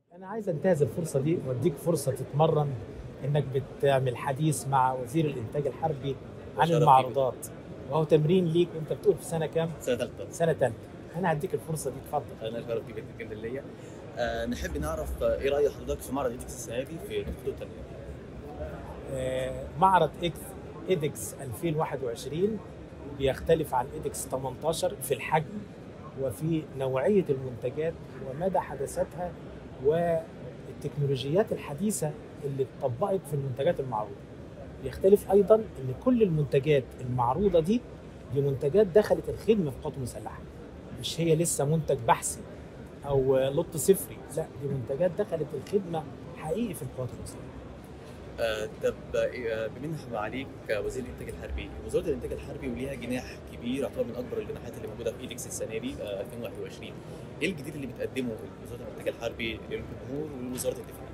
انا عايز انتهز الفرصه دي واديك فرصه تتمرن انك بتعمل حديث مع وزير الانتاج الحربي عن شرف المعروضات وهو تمرين ليك وانت بتقول في سنه كام؟ سنه ثالثه سنه ثالثه انا هديك الفرصه دي اتفضل انا شرف بيك جدا ليا آه نحب نعرف آه، ايه راي حضرتك في معرض ايدكس السنه دي في نقطه التنميه آه، معرض اكس ايدكس 2021 بيختلف عن ايدكس 18 في الحجم وفي نوعيه المنتجات ومدى حداثتها والتكنولوجيات الحديثه اللي اتطبقت في المنتجات المعروضه. بيختلف ايضا ان كل المنتجات المعروضه دي دي منتجات دخلت الخدمه في القوات المسلحه. مش هي لسه منتج بحثي او لط صفري، لا دي منتجات دخلت الخدمه حقيقي في القوات المسلحه. آه طب آه، بما ان احنا عليك آه، وزير الانتاج الحربي وزاره الانتاج الحربي وليها جناح كبير يعتبر من اكبر الجناحات اللي موجوده في ايدكس السنه دي آه 2021 ايه الجديد اللي بتقدمه وزاره الانتاج الحربي للجمهور ولوزاره الدفاع؟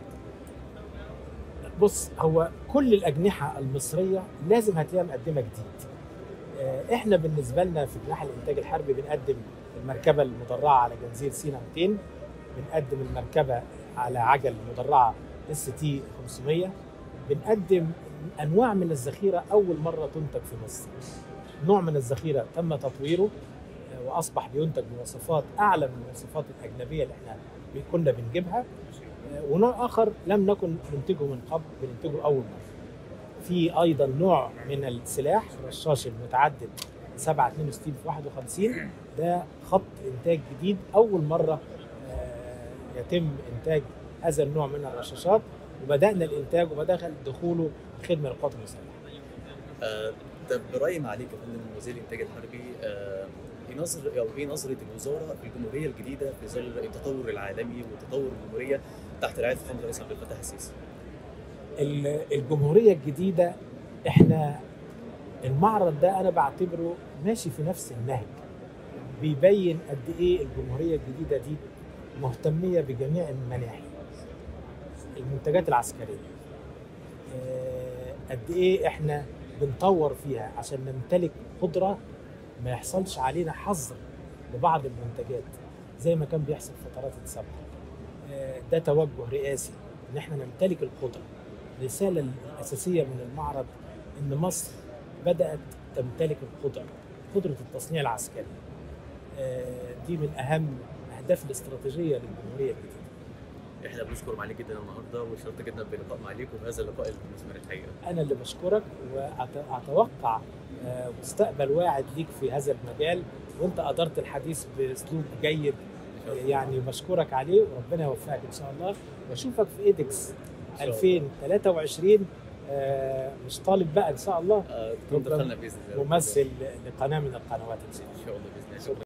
بص هو كل الاجنحه المصريه لازم هتلاقيها مقدمه جديد. آه، احنا بالنسبه لنا في جناح الانتاج الحربي بنقدم المركبه المدرعه على جنزير سينا 200 بنقدم المركبه على عجل مدرعه اس تي 500 بنقدم انواع من الذخيره اول مره تنتج في مصر. نوع من الذخيره تم تطويره آه، واصبح بينتج بمواصفات اعلى من المواصفات الاجنبيه اللي احنا كنا بنجيبها ونوع اخر لم نكن ننتجه من قبل بننتجه اول مره. في ايضا نوع من السلاح الرشاش المتعدد 7 62 في 51 ده خط انتاج جديد اول مره آه، يتم انتاج هذا النوع من الرشاشات وبدانا الانتاج وبدأ دخوله خدمه للقوات المسلحه. آه طب برايي معاليك يا فندم وزير الانتاج الحربي آه ايه نظر او ايه نظره الوزاره في الجمهوريه الجديده في ظل التطور العالمي وتطور الجمهوريه تحت رعايه فخامه الرئيس عبد الفتاح السيسي؟ ال- الجمهوريه الجديده احنا المعرض ده انا بعتبره ماشي في نفس النهج بيبين قد ايه الجمهوريه الجديده دي مهتميه بجميع المناحي المنتجات العسكريه آه، قد ايه احنا بنطور فيها عشان نمتلك قدره ما يحصلش علينا حظر لبعض المنتجات زي ما كان بيحصل في فترات السابقه آه، ده توجه رئاسي ان احنا نمتلك القدره الرساله الاساسيه من المعرض ان مصر بدات تمتلك القدره قدره التصنيع العسكري آه، دي من اهم الاهداف الاستراتيجيه للجمهوريه الجديده احنا بنشكر معاليك جدا النهارده وشرفت جدا بلقاء معاليك وبهذا اللقاء المثمر الحقيقه. انا اللي بشكرك واتوقع آه، مستقبل واعد ليك في هذا المجال وانت ادرت الحديث باسلوب جيد يعني بشكرك عليه وربنا يوفقك ان شاء الله واشوفك في ايدكس إن شاء الله. 2023 آه، مش طالب بقى ان شاء الله آه تكون ربنا دخلنا باذن الله ممثل لقناه من القنوات ان شاء الله ان شاء الله باذن الله شكرا